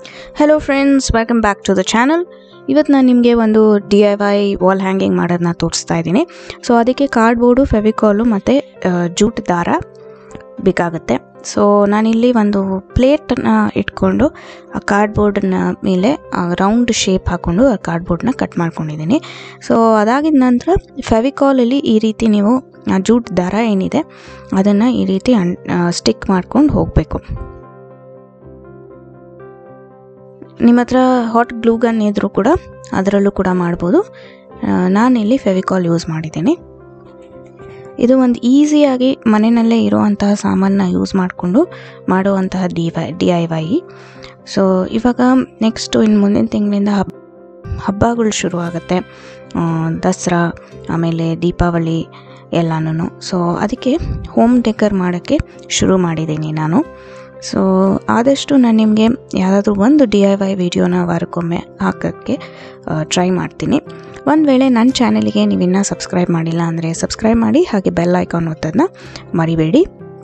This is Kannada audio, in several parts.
hello friends welcome back to the channel ಇವತ್ತು ನಾನು ನಿಮಗೆ ಒಂದು D I Y wall hanging ಮಾಡೋದನ್ನ ತೋರಿಸ್ತಾ ಇದ್ದೀನಿ ಸೊ ಅದಕ್ಕೆ ಕಾರ್ಡ್ಬೋರ್ಡು ಫೆವಿಕಾಲು ಮತ್ತು ಜೂಟ್ ದಾರ ಬೇಕಾಗುತ್ತೆ ಸೊ ನಾನಿಲ್ಲಿ ಒಂದು ಪ್ಲೇಟನ್ನ ಇಟ್ಕೊಂಡು ಆ ಕಾರ್ಡ್ಬೋರ್ಡನ್ನ ಮೇಲೆ ರೌಂಡ್ ಶೇಪ್ ಹಾಕ್ಕೊಂಡು ಆ ಕಾರ್ಡ್ಬೋರ್ಡ್ನ ಕಟ್ ಮಾಡ್ಕೊಂಡಿದ್ದೀನಿ ಸೊ ಅದಾಗಿದ ನಂತರ ಫೆವಿಕಾಲಲ್ಲಿ ಈ ರೀತಿ ನೀವು ಆ ಜೂಟ್ ದಾರ ಏನಿದೆ ಅದನ್ನು ಈ ರೀತಿ ಅನ್ ಸ್ಟಿಕ್ ಮಾಡ್ಕೊಂಡು ಹೋಗಬೇಕು ನಿಮ್ಮ ಹತ್ರ ಹಾಟ್ ಗ್ಲೂ ಗನ್ ಇದ್ರೂ ಕೂಡ ಅದರಲ್ಲೂ ಕೂಡ ಮಾಡ್ಬೋದು ಆ, ನಾನಿಲ್ಲಿ ಫೆವಿಕಾಲ್ ಯೂಸ್ ಮಾಡಿದ್ದೀನಿ ಇದು ಒಂದು ಈಸಿಯಾಗಿ ಮನೆಯಲ್ಲೇ ಇರುವಂತಹ ಸಾಮಾನನ್ನ ಯೂಸ್ ಮಾಡಿಕೊಂಡು ಮಾಡುವಂತಹ D Y D I Y so ಇವಾಗ ನೆಕ್ಸ್ಟು ಇನ್ನು ಮುಂದಿನ ತಿಂಗಳಿಂದ ಹಬ್ ಹಬ್ಬಗಳು ಶುರು ಆಗುತ್ತೆ ಆ, ದಸರಾ ಆಮೇಲೆ ದೀಪಾವಳಿ ಎಲ್ಲನೂ ಸೊ ಅದಕ್ಕೆ ಹೋಮ್ ಡೆಕರ್ ಮಾಡೋಕ್ಕೆ ಶುರು ಮಾಡಿದ್ದೀನಿ ನಾನು ಸೊ ಆದಷ್ಟು ನಾನು ನಿಮಗೆ ಯಾವುದಾದ್ರೂ ಒಂದು ಡಿ ಐ ವೈ ವಿಡಿಯೋನ ವಾರಕ್ಕೊಮ್ಮೆ ಹಾಕೋಕ್ಕೆ ಟ್ರೈ ಮಾಡ್ತೀನಿ ಒಂದು ವೇಳೆ ನನ್ನ ಚಾನಲಿಗೆ ನೀವು ಇನ್ನೂ ಸಬ್ಸ್ಕ್ರೈಬ್ ಮಾಡಿಲ್ಲ ಅಂದರೆ ಸಬ್ಸ್ಕ್ರೈಬ್ ಮಾಡಿ ಹಾಗೆ ಬೆಲ್ ಐಕಾನ್ ಒತ್ತೋದನ್ನ ಮರಿಬೇಡಿ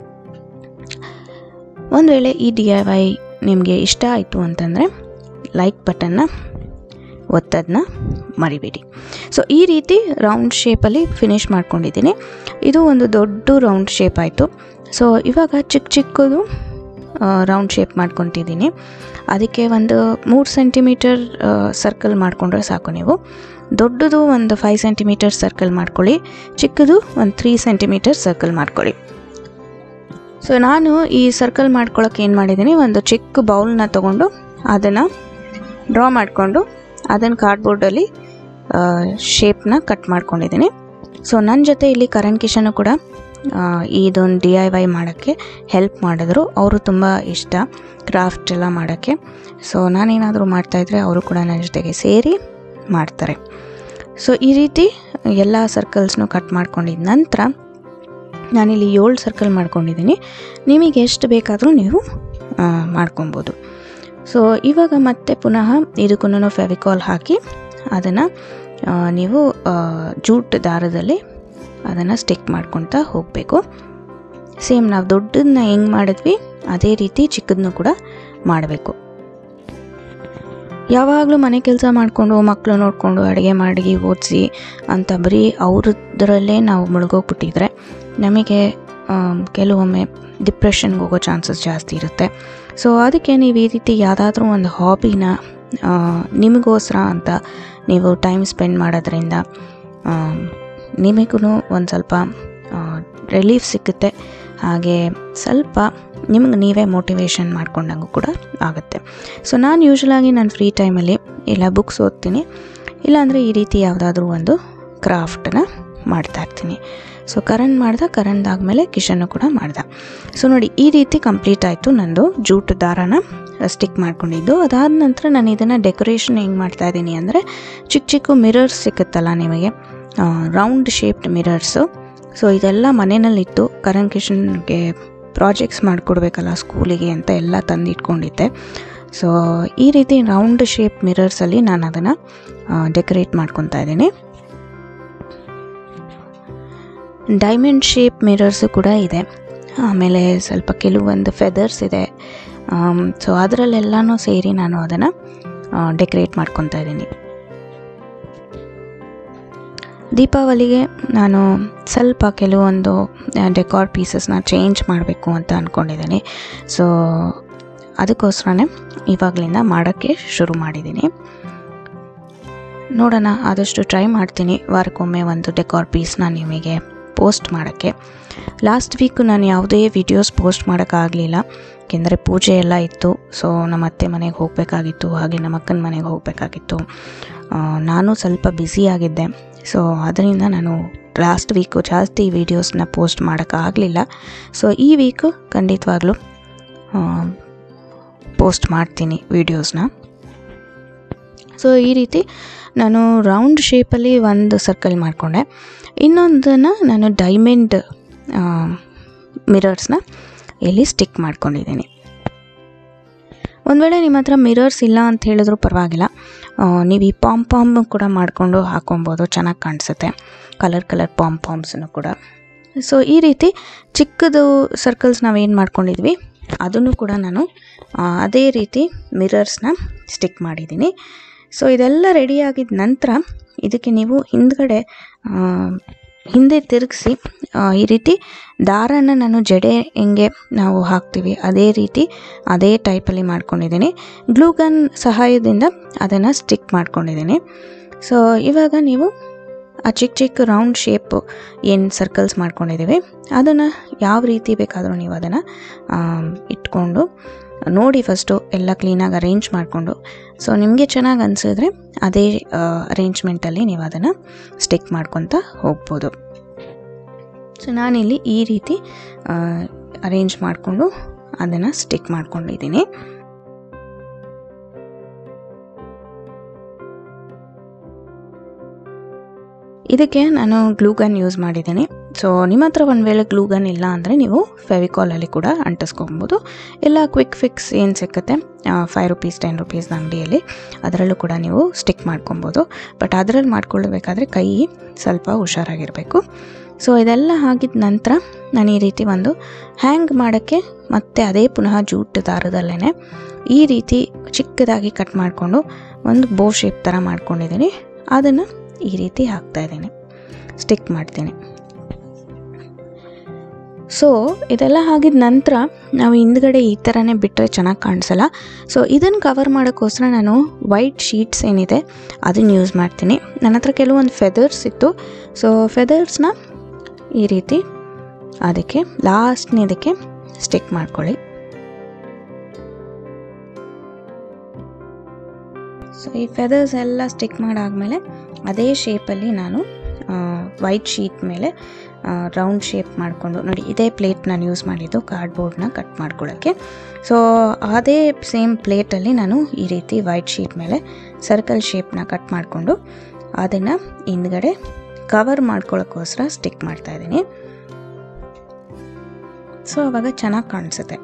ಒಂದು ವೇಳೆ ಈ ಡಿ ಐ ವೈ ನಿಮಗೆ ಇಷ್ಟ ಆಯಿತು ಅಂತಂದರೆ ಲೈಕ್ ಬಟನ್ನ ಒತ್ತೋದನ್ನ ಮರಿಬೇಡಿ ಸೊ ಈ ರೀತಿ ರೌಂಡ್ ಶೇಪಲ್ಲಿ ಫಿನಿಷ್ ಮಾಡ್ಕೊಂಡಿದ್ದೀನಿ ಇದು ಒಂದು ದೊಡ್ಡ ರೌಂಡ್ ಶೇಪ್ ಆಯಿತು ಸೊ ಇವಾಗ ಚಿಕ್ಕ ಚಿಕ್ಕದು ರೌಂಡ್ ಶೇಪ್ ಮಾಡ್ಕೊತಿದ್ದೀನಿ ಅದಕ್ಕೆ ಒಂದು ಮೂರು ಸೆಂಟಿಮೀಟರ್ ಸರ್ಕಲ್ ಮಾಡಿಕೊಂಡ್ರೆ ಸಾಕು ನೀವು ದೊಡ್ಡದು ಒಂದು ಫೈವ್ ಸೆಂಟಿಮೀಟರ್ ಸರ್ಕಲ್ ಮಾಡ್ಕೊಳ್ಳಿ ಚಿಕ್ಕದು ಒಂದು ತ್ರೀ ಸೆಂಟಿಮೀಟರ್ ಸರ್ಕಲ್ ಮಾಡ್ಕೊಳ್ಳಿ ಸೊ ನಾನು ಈ ಸರ್ಕಲ್ ಮಾಡ್ಕೊಳ್ಳೋಕೆ ಏನು ಮಾಡಿದ್ದೀನಿ ಒಂದು ಚಿಕ್ಕ ಬೌಲ್ನ ತೊಗೊಂಡು ಅದನ್ನು ಡ್ರಾ ಮಾಡಿಕೊಂಡು ಅದನ್ನು ಕಾರ್ಡ್ಬೋರ್ಡಲ್ಲಿ ಶೇಪ್ನ ಕಟ್ ಮಾಡ್ಕೊಂಡಿದ್ದೀನಿ ಸೊ ನನ್ನ ಜೊತೆ ಇಲ್ಲಿ ಕರಣ್ ಕಿಶನು ಕೂಡ ಆ, ಇದೊಂದು ಡಿ ಐ ವೈ ಮಾಡೋಕ್ಕೆ ಹೆಲ್ಪ್ ಮಾಡಿದ್ರು ಅವರು ತುಂಬ ಇಷ್ಟ ಕ್ರಾಫ್ಟ್ ಎಲ್ಲ ಮಾಡೋಕ್ಕೆ ಸೊ ನಾನೇನಾದರೂ ಮಾಡ್ತಾಯಿದ್ರೆ ಅವರು ಕೂಡ ನನ್ನ ಜೊತೆಗೆ ಸೇರಿ ಮಾಡ್ತಾರೆ ಸೊ ಈ ರೀತಿ ಎಲ್ಲ ಸರ್ಕಲ್ಸ್ನು ಕಟ್ ಮಾಡ್ಕೊಂಡಿದ ನಂತರ ನಾನಿಲ್ಲಿ ಏಳು ಸರ್ಕಲ್ ಮಾಡ್ಕೊಂಡಿದ್ದೀನಿ ನಿಮಗೆ ಎಷ್ಟು ಬೇಕಾದರೂ ನೀವು ಆ, ಮಾಡ್ಕೊಬೋದು ಸೊ ಇವಾಗ ಮತ್ತೆ ಪುನಃ ಇದಕ್ಕೂ ಫೆವಿಕಾಲ್ ಹಾಕಿ ಅದನ್ನು ನೀವು ಆ, ಜೂಟ್ ದಾರದಲ್ಲಿ ಅದನ್ನು ಸ್ಟಿಕ್ ಮಾಡ್ಕೊತಾ ಹೋಗಬೇಕು ಸೇಮ್ ನಾವು ದೊಡ್ಡದನ್ನ ಹೆಂಗೆ ಮಾಡಿದ್ವಿ ಅದೇ ರೀತಿ ಚಿಕ್ಕದನ್ನು ಕೂಡ ಮಾಡಬೇಕು ಯಾವಾಗಲೂ ಮನೆ ಕೆಲಸ ಮಾಡಿಕೊಂಡು ಮಕ್ಕಳು ನೋಡಿಕೊಂಡು ಅಡುಗೆ ಮಾಡಿ ಓದಿಸಿ ಅಂತ ಬರೀ ಅವ್ರದ್ರಲ್ಲೇ ನಾವು ಮುಳುಗೋಗ್ಬಿಟ್ಟಿದ್ರೆ ನಮಗೆ ಆಮ್, ಕೆಲವೊಮ್ಮೆ ಡಿಪ್ರೆಷನ್ಗೆ ಹೋಗೋ ಚಾನ್ಸಸ್ ಜಾಸ್ತಿ ಇರುತ್ತೆ ಸೊ ಅದಕ್ಕೆ ನೀವು ಈ ರೀತಿ ಯಾವುದಾದ್ರೂ ಒಂದು ಹಾಬಿನ ನಿಮಗೋಸ್ಕರ ಅಂತ ನೀವು ಟೈಮ್ ಸ್ಪೆಂಡ್ ಮಾಡೋದ್ರಿಂದ ನಿಮಗೂ ಒಂದು ಸ್ವಲ್ಪ ರಿಲೀಫ್ ಸಿಗುತ್ತೆ ಹಾಗೆ ಸ್ವಲ್ಪ ನಿಮ್ಗೆ ನೀವೇ ಮೋಟಿವೇಶನ್ ಮಾಡ್ಕೊಂಡಂಗೂ ಕೂಡ ಆಗುತ್ತೆ ಸೊ ನಾನು ಯೂಶ್ವಲಾಗಿ ನಾನು ಫ್ರೀ ಟೈಮಲ್ಲಿ ಇಲ್ಲ ಬುಕ್ಸ್ ಓದ್ತೀನಿ ಇಲ್ಲಾಂದರೆ ಈ ರೀತಿ ಯಾವುದಾದ್ರೂ ಒಂದು ಕ್ರಾಫ್ಟನ್ನ ಮಾಡ್ತಾ ಇರ್ತೀನಿ ಸೊ ಕರಣ್ ಮಾಡ್ದೆ ಕರಣ್ದಾದ್ಮೇಲೆ ಕಿಶನ್ನು ಕೂಡ ಮಾಡ್ದೆ ಸೊ ನೋಡಿ ಈ ರೀತಿ ಕಂಪ್ಲೀಟ್ ಆಯಿತು ನಂದು ಜೂಟ್ ದಾರನ ಸ್ಟಿಕ್ ಮಾಡ್ಕೊಂಡಿದ್ದು ಅದಾದ ನಂತರ ನಾನು ಇದನ್ನು ಡೆಕೋರೇಷನ್ ಹೆಂಗೆ ಮಾಡ್ತಾ ಇದ್ದೀನಿ ಅಂದರೆ ಚಿಕ್ಕ ಚಿಕ್ಕ ಮಿರರ್ಸ್ ಸಿಕ್ಕುತ್ತಲ್ಲ ನಿಮಗೆ ರೌಂಡ್ ಶೇಪ್ಡ್ ಮಿರರ್ಸು ಸೊ ಇದೆಲ್ಲ ಮನೆಯಲ್ಲಿತ್ತು ಕರಣ್ ಕಿಶನ್ಗೆ ಪ್ರಾಜೆಕ್ಟ್ಸ್ ಮಾಡಿಕೊಡ್ಬೇಕಲ್ಲ ಸ್ಕೂಲಿಗೆ ಅಂತ ಎಲ್ಲ ತಂದು ಇಟ್ಕೊಂಡಿದ್ದೆ ಸೊ ಈ ರೀತಿ ರೌಂಡ್ ಶೇಪ್ ಮಿರರ್ಸಲ್ಲಿ ನಾನು ಅದನ್ನು ಡೆಕೋರೇಟ್ ಮಾಡ್ಕೊತಾ ಇದ್ದೀನಿ ಡೈಮಂಡ್ ಶೇಪ್ ಮಿರರ್ಸು ಕೂಡ ಇದೆ ಆಮೇಲೆ ಸ್ವಲ್ಪ ಕೆಲವೊಂದು ಫೆದರ್ಸ್ ಇದೆ ಸೊ ಅದರಲ್ಲೆಲ್ಲನೂ ಸೇರಿ ನಾನು ಅದನ್ನು ಡೆಕೋರೇಟ್ ಮಾಡ್ಕೊತಾ ಇದ್ದೀನಿ ದೀಪಾವಳಿಗೆ ನಾನು ಸ್ವಲ್ಪ ಕೆಲವೊಂದು ಡೆಕಾರ್ ಪೀಸಸ್ನ ಚೇಂಜ್ ಮಾಡಬೇಕು ಅಂತ ಅಂದ್ಕೊಂಡಿದ್ದೀನಿ ಸೊ ಅದಕ್ಕೋಸ್ಕರನೇ ಇವಾಗಲಿಂದ ಮಾಡೋಕ್ಕೆ ಶುರು ಮಾಡಿದ್ದೀನಿ ನೋಡೋಣ ಆದಷ್ಟು ಟ್ರೈ ಮಾಡ್ತೀನಿ ವಾರಕ್ಕೊಮ್ಮೆ ಒಂದು ಡೆಕಾರ್ ಪೀಸ್ನ ನಿಮಗೆ ಪೋಸ್ಟ್ ಮಾಡೋಕ್ಕೆ ಲಾಸ್ಟ್ ವೀಕ್ ನಾನು ಯಾವುದೇ ವಿಡಿಯೋಸ್ ಪೋಸ್ಟ್ ಮಾಡೋಕ್ಕಾಗಲಿಲ್ಲ ಏಕೆಂದರೆ ಪೂಜೆ ಎಲ್ಲ ಇತ್ತು ಸೊ ನಮ್ಮ ಅತ್ತೆ ಮನೆಗೆ ಹೋಗಬೇಕಾಗಿತ್ತು ಹಾಗೆ ನಮ್ಮ ಅಕ್ಕನ ಮನೆಗೆ ಹೋಗಬೇಕಾಗಿತ್ತು ನಾನು ಸ್ವಲ್ಪ ಬ್ಯುಸಿಯಾಗಿದ್ದೆ ಸೊ ಅದರಿಂದ ನಾನು ಲಾಸ್ಟ್ ವೀಕು ಜಾಸ್ತಿ ವೀಡಿಯೋಸ್ನ ಪೋಸ್ಟ್ ಮಾಡೋಕ್ಕಾಗಲಿಲ್ಲ ಸೊ ಈ ವೀಕು ಖಂಡಿತವಾಗ್ಲೂ ಪೋಸ್ಟ್ ಮಾಡ್ತೀನಿ ವೀಡಿಯೋಸ್ನ ಸೊ ಈ ರೀತಿ ನಾನು ರೌಂಡ್ ಶೇಪಲ್ಲಿ ಒಂದು ಸರ್ಕಲ್ ಮಾಡಿಕೊಂಡೆ ಇನ್ನೊಂದನ್ನು ನಾನು ಡೈಮಂಡ್ ಮಿರರ್ಸ್ನ ಇಲ್ಲಿ ಸ್ಟಿಕ್ ಮಾಡ್ಕೊಂಡಿದ್ದೀನಿ ಒಂದು ವೇಳೆ ನಿಮ್ಮ ಹತ್ರ ಮಿರರ್ಸ್ ಇಲ್ಲ ಅಂತ ಹೇಳಿದ್ರು ಪರವಾಗಿಲ್ಲ ಆ, ನೀವು ಈ ಪಾಮ್ ಪಾಮ್ ಕೂಡ ಮಾಡಿಕೊಂಡು ಹಾಕೊಬೋದು ಚೆನ್ನಾಗಿ ಕಾಣಿಸುತ್ತೆ ಕಲರ್ ಕಲರ್ ಪಾಮ್ ಪಾಮ್ಸನ್ನು ಕೂಡ ಸೊ ಈ ರೀತಿ ಚಿಕ್ಕದು ಸರ್ಕಲ್ಸ್ ನಾವೇನು ಮಾಡ್ಕೊಂಡಿದ್ವಿ ಅದನ್ನು ಕೂಡ ನಾನು ಆ, ಅದೇ ರೀತಿ ಮಿರರ್ಸ್ನ ಸ್ಟಿಕ್ ಮಾಡಿದ್ದೀನಿ ಸೊ ಇದೆಲ್ಲ ರೆಡಿ ಆಗಿದ ನಂತರ ಇದಕ್ಕೆ ನೀವು ಹಿಂದ್ಗಡೆ ಆ, ಹಿಂದೆ ತಿರುಗಿಸಿ ಈ ರೀತಿ ದಾರನ ನಾನು ಜಡೆ ಹೆಂಗೆ ನಾವು ಹಾಕ್ತೀವಿ ಅದೇ ರೀತಿ ಅದೇ ಟೈಪಲ್ಲಿ ಮಾಡ್ಕೊಂಡಿದ್ದೀನಿ ಗ್ಲೂಗನ್ ಸಹಾಯದಿಂದ ಅದನ್ನು ಸ್ಟಿಕ್ ಮಾಡ್ಕೊಂಡಿದ್ದೀನಿ ಸೊ ಇವಾಗ ನೀವು ಆ ಚಿಕ್ಕ ಚಿಕ್ಕ ರೌಂಡ್ ಶೇಪ್ ಏನು ಸರ್ಕಲ್ಸ್ ಮಾಡ್ಕೊಂಡಿದ್ದೀವಿ ಅದನ್ನು ಯಾವ ರೀತಿ ಬೇಕಾದರೂ ನೀವು ಅದನ್ನು ಇಟ್ಕೊಂಡು ನೋಡಿ ಫಸ್ಟು ಎಲ್ಲ ಕ್ಲೀನಾಗಿ ಅರೇಂಜ್ ಮಾಡಿಕೊಂಡು ಸೊ ನಿಮಗೆ ಚೆನ್ನಾಗಿ ಅನಿಸಿದ್ರೆ ಅದೇ ಅರೇಂಜ್ಮೆಂಟಲ್ಲಿ ನೀವು ಅದನ್ನು ಸ್ಟಿಕ್ ಮಾಡ್ಕೊತ ಹೋಗ್ಬೋದು ಸೊ ನಾನಿಲ್ಲಿ ಈ ರೀತಿ ಅರೇಂಜ್ ಮಾಡಿಕೊಂಡು ಅದನ್ನು ಸ್ಟಿಕ್ ಮಾಡ್ಕೊಂಡಿದ್ದೀನಿ ಇದಕ್ಕೆ ನಾನು ಗ್ಲೂಗನ್ ಯೂಸ್ ಮಾಡಿದ್ದೀನಿ ಸೊ ನಿಮ್ಮ ಹತ್ರ ಒಂದು ವೇಳೆ ಗ್ಲೂಗನ್ ಇಲ್ಲ ಅಂದರೆ ನೀವು ಫೆವಿಕಾಲಲ್ಲಿ ಕೂಡ ಅಂಟಿಸ್ಕೊಬೋದು ಇಲ್ಲ ಕ್ವಿಕ್ ಫಿಕ್ಸ್ ಏನು ಸಿಕ್ಕುತ್ತೆ ಫೈವ್ ರುಪೀಸ್ ಟೆನ್ ರುಪೀಸ್ ಅಂಗಡಿಯಲ್ಲಿ ಅದರಲ್ಲೂ ಕೂಡ ನೀವು ಸ್ಟಿಕ್ ಮಾಡ್ಕೊಬೋದು ಬಟ್ ಅದರಲ್ಲಿ ಮಾಡ್ಕೊಳ್ಬೇಕಾದ್ರೆ ಕೈ ಸ್ವಲ್ಪ ಹುಷಾರಾಗಿರಬೇಕು ಸೊ ಇದೆಲ್ಲ ಆಗಿದ ನಂತರ ನಾನು ಈ ರೀತಿ ಒಂದು ಹ್ಯಾಂಗ್ ಮಾಡೋಕ್ಕೆ ಮತ್ತೆ ಅದೇ ಪುನಃ ಜೂಟ್ ದಾರದಲ್ಲೇ ಈ ರೀತಿ ಚಿಕ್ಕದಾಗಿ ಕಟ್ ಮಾಡಿಕೊಂಡು ಒಂದು ಬೋ ಶೇಪ್ ಥರ ಮಾಡ್ಕೊಂಡಿದ್ದೀನಿ ಅದನ್ನು ಈ ರೀತಿ ಹಾಕ್ತಾ ಇದ್ದೀನಿ ಸ್ಟಿಕ್ ಮಾಡ್ತೀನಿ ಸೊ ಇದೆಲ್ಲ ಆಗಿದ ನಂತರ ನಾವು ಹಿಂದ್ಗಡೆ ಈ ಥರನೇ ಬಿಟ್ಟರೆ ಚೆನ್ನಾಗಿ ಕಾಣಿಸಲ್ಲ ಸೊ ಇದನ್ನು ಕವರ್ ಮಾಡೋಕ್ಕೋಸ್ಕರ ನಾನು ವೈಟ್ ಶೀಟ್ಸ್ ಏನಿದೆ ಅದನ್ನು ಯೂಸ್ ಮಾಡ್ತೀನಿ ನನ್ನ ಹತ್ರ ಕೆಲವೊಂದು ಫೆದರ್ಸ್ ಇತ್ತು ಸೊ ಫೆದರ್ಸ್ನ ಈ ರೀತಿ ಅದಕ್ಕೆ ಲಾಸ್ಟ್ನೇದಕ್ಕೆ ಸ್ಟಿಕ್ ಮಾಡ್ಕೊಳ್ಳಿ ಸೊ ಈ ಫೆದರ್ಸ್ ಎಲ್ಲ ಸ್ಟಿಕ್ ಮಾಡಾದಮೇಲೆ ಅದೇ ಶೇಪಲ್ಲಿ ನಾನು ವೈಟ್ ಶೀಟ್ ಮೇಲೆ ರೌಂಡ್ ಶೇಪ್ ಮಾಡಿಕೊಂಡು ನೋಡಿ ಇದೇ ಪ್ಲೇಟ್ ನಾನು ಯೂಸ್ ಮಾಡಿದ್ದು ಕಾರ್ಡ್ಬೋರ್ಡ್ನ ಕಟ್ ಮಾಡ್ಕೊಳ್ಳೋಕ್ಕೆ ಸೊ ಅದೇ ಸೇಮ್ ಪ್ಲೇಟಲ್ಲಿ ನಾನು ಈ ರೀತಿ ವೈಟ್ ಶೀಟ್ ಮೇಲೆ ಸರ್ಕಲ್ ಶೇಪ್ನ ಕಟ್ ಮಾಡಿಕೊಂಡು ಅದನ್ನು ಹಿಂದ್ಗಡೆ ಕವರ್ ಮಾಡ್ಕೊಳ್ಳೋಕ್ಕೋಸ್ಕರ ಸ್ಟಿಕ್ ಮಾಡ್ತಾ ಇದ್ದೀನಿ ಸೊ ಅವಾಗ ಚೆನ್ನಾಗಿ ಕಾಣಿಸುತ್ತೆ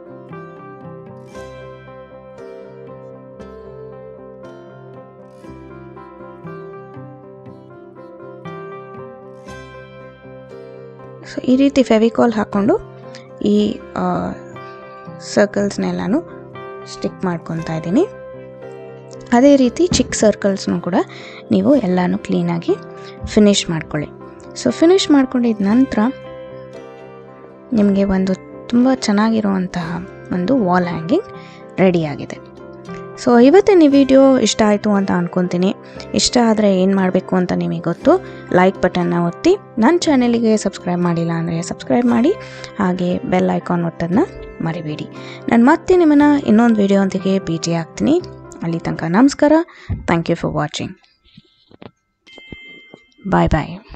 ಸೊ ಈ ರೀತಿ ಫೆವಿಕಾಲ್ ಹಾಕ್ಕೊಂಡು ಈ ಸರ್ಕಲ್ಸ್ನೆಲ್ಲನೂ ಸ್ಟಿಕ್ ಮಾಡ್ಕೊತಾ ಇದ್ದೀನಿ ಅದೇ ರೀತಿ ಚಿಕ್ಕ ಸರ್ಕಲ್ಸ್ನು ಕೂಡ ನೀವು ಎಲ್ಲನೂ ಕ್ಲೀನಾಗಿ ಫಿನಿಷ್ ಮಾಡ್ಕೊಳ್ಳಿ ಸೊ ಫಿನಿಷ್ ಮಾಡ್ಕೊಂಡಿದ ನಂತರ ನಿಮಗೆ ಒಂದು ತುಂಬ ಚೆನ್ನಾಗಿರುವಂತಹ ಒಂದು ವಾಲ್ ಹ್ಯಾಂಗಿಂಗ್ ರೆಡಿಯಾಗಿದೆ ಸೊ ಇವತ್ತಿನ ಈ ವಿಡಿಯೋ ಇಷ್ಟ ಆಯಿತು ಅಂತ ಅಂದ್ಕೊತೀನಿ ಇಷ್ಟ ಆದರೆ ಏನು ಮಾಡಬೇಕು ಅಂತ ನಿಮಗೆ ಗೊತ್ತು ಲೈಕ್ ಬಟನ್ನ ಒತ್ತಿ ನನ್ನ ಚಾನೆಲಿಗೆ ಸಬ್ಸ್ಕ್ರೈಬ್ ಮಾಡಿಲ್ಲ ಅಂದರೆ ಸಬ್ಸ್ಕ್ರೈಬ್ ಮಾಡಿ ಹಾಗೆ ಬೆಲ್ ಐಕಾನ್ ಒತ್ತೋದನ್ನ ಮರಿಬೇಡಿ ನಾನು ಮತ್ತೆ ನಿಮ್ಮನ್ನು ಇನ್ನೊಂದು ವಿಡಿಯೋದೊಂದಿಗೆ ಭೇಟಿ ಆಗ್ತೀನಿ ಅಲ್ಲಿ ತನಕ ನಮಸ್ಕಾರ thank you for watching bye bye